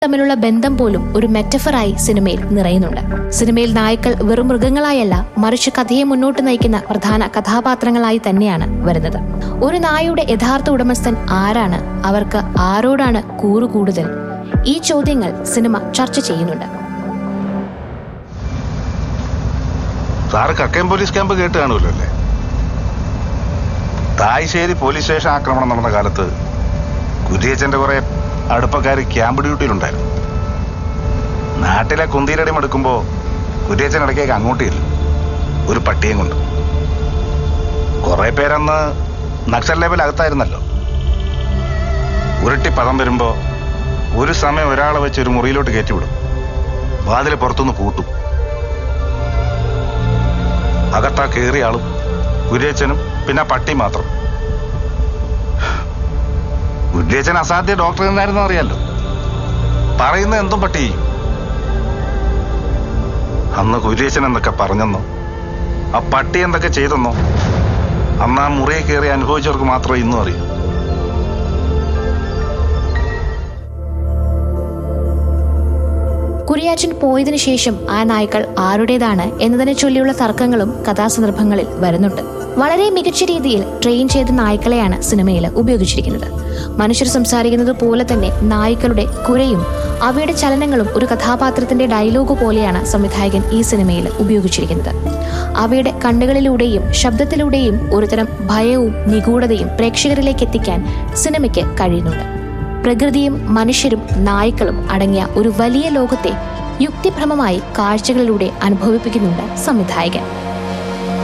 തമ്മിലുള്ള ബന്ധം പോലും ഒരു മെറ്റഫറായി സിനിമയിൽ നിറയുന്നുണ്ട് സിനിമയിൽ നായ്ക്കൾ വെറും മൃഗങ്ങളായല്ല മറിച്ച് കഥയെ മുന്നോട്ട് നയിക്കുന്ന പ്രധാന കഥാപാത്രങ്ങളായി തന്നെയാണ് വരുന്നത് ഒരു നായയുടെ യഥാർത്ഥ ഉടമസ്ഥൻ ആരാണ് അവർക്ക് ആരോടാണ് കൂറു കൂടുതൽ ഈ ചോദ്യങ്ങൾ സിനിമ ചർച്ച ചെയ്യുന്നുണ്ട് സാറ് കക്കയം പോലീസ് ക്യാമ്പ് കേട്ട് കാണുമല്ലോ അല്ലേ തായ്ശ്ശേരി പോലീസ് സ്റ്റേഷൻ ആക്രമണം നടന്ന കാലത്ത് കുര്യച്ചന്റെ കുറെ അടുപ്പക്കാർ ക്യാമ്പ് ഡ്യൂട്ടിയിലുണ്ടായിരുന്നു നാട്ടിലെ കുന്തീരടി മടുക്കുമ്പോ കുര്യച്ചൻ ഇടയ്ക്കേക്ക് അങ്ങോട്ട് ചെല്ലും ഒരു പട്ടിയും കൊണ്ട് കുറെ പേരന്ന് നക്സൽ ലേബൽ അകത്തായിരുന്നല്ലോ ഉരുട്ടി പദം വരുമ്പോ ഒരു സമയം ഒരാളെ വെച്ച് ഒരു മുറിയിലോട്ട് കയറ്റിവിടും വാതിൽ പുറത്തുനിന്ന് പൂട്ടും അകത്താ കയറിയ ആളും കുര്യച്ചനും പിന്നെ പട്ടി മാത്രം കുര്യച്ചൻ അസാധ്യ ഡോക്ടർ എന്നായിരുന്നു അറിയാലോ പറയുന്ന എന്തും പട്ടി ചെയ്യും. അന്ന് കുര്യച്ചൻ എന്തൊക്കെ പറഞ്ഞെന്നോ ആ പട്ടി എന്തൊക്കെ ചെയ്തെന്നോ അന്ന് ആ മുറിയെ കയറി അനുഭവിച്ചവർക്ക് മാത്രമേ ഇന്നും അറിയൂ കുരിയാച്ചൻ പോയതിനു ശേഷം ആ നായ്ക്കൾ ആരുടേതാണ് എന്നതിനെ ചൊല്ലിയുള്ള തർക്കങ്ങളും കഥാസന്ദർഭങ്ങളിൽ വരുന്നുണ്ട് വളരെ മികച്ച രീതിയിൽ ട്രെയിൻ ചെയ്ത നായ്ക്കളെയാണ് സിനിമയിൽ ഉപയോഗിച്ചിരിക്കുന്നത് മനുഷ്യർ സംസാരിക്കുന്നത് പോലെ തന്നെ നായ്ക്കളുടെ കുരയും അവയുടെ ചലനങ്ങളും ഒരു കഥാപാത്രത്തിന്റെ ഡയലോഗ് പോലെയാണ് സംവിധായകൻ ഈ സിനിമയിൽ ഉപയോഗിച്ചിരിക്കുന്നത് അവയുടെ കണ്ണുകളിലൂടെയും ശബ്ദത്തിലൂടെയും ഒരുതരം ഭയവും നിഗൂഢതയും പ്രേക്ഷകരിലേക്ക് എത്തിക്കാൻ സിനിമയ്ക്ക് കഴിയുന്നുണ്ട് പ്രകൃതിയും മനുഷ്യരും നായ്ക്കളും അടങ്ങിയ ഒരു വലിയ ലോകത്തെ യുക്തിഭ്രമമായി കാഴ്ചകളിലൂടെ അനുഭവിപ്പിക്കുന്നുണ്ട് സംവിധായകൻ